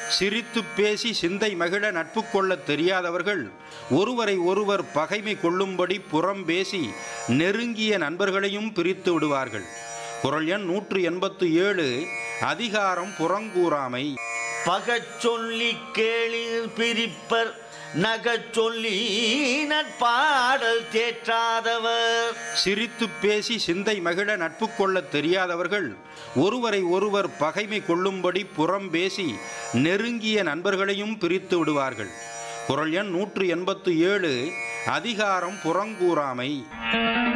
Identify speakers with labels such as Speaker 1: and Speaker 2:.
Speaker 1: சிரித்து பேசி சிந்தை மகிழ நட்பு கொள்ளத் தெரியாதவர்கள் ஒருவரை ஒருவர் பகைமை கொள்ளும்படி புறம் பேசி நெருங்கிய நண்பர்களையும் பிரித்து விடுவார்கள் குரல் எண் நூற்று எண்பத்து ஏழு அதிகாரம் புறங்கூறாமை
Speaker 2: பகச் சொல்லி கேளிர் பிரிப்பர் நகச் சொல்லி நட்பாடல் தேற்றாதவர்
Speaker 1: சிரித்து பேசி சிந்தை மகிழ நட்பு கொள்ளத் தெரியாதவர்கள் ஒருவரை ஒருவர் பகைமை கொள்ளும்படி புறம் பேசி நெருங்கிய நண்பர்களையும் பிரித்து விடுவார்கள் குரல் எண் நூற்று எண்பத்து ஏழு அதிகாரம் புறங்கூறாமை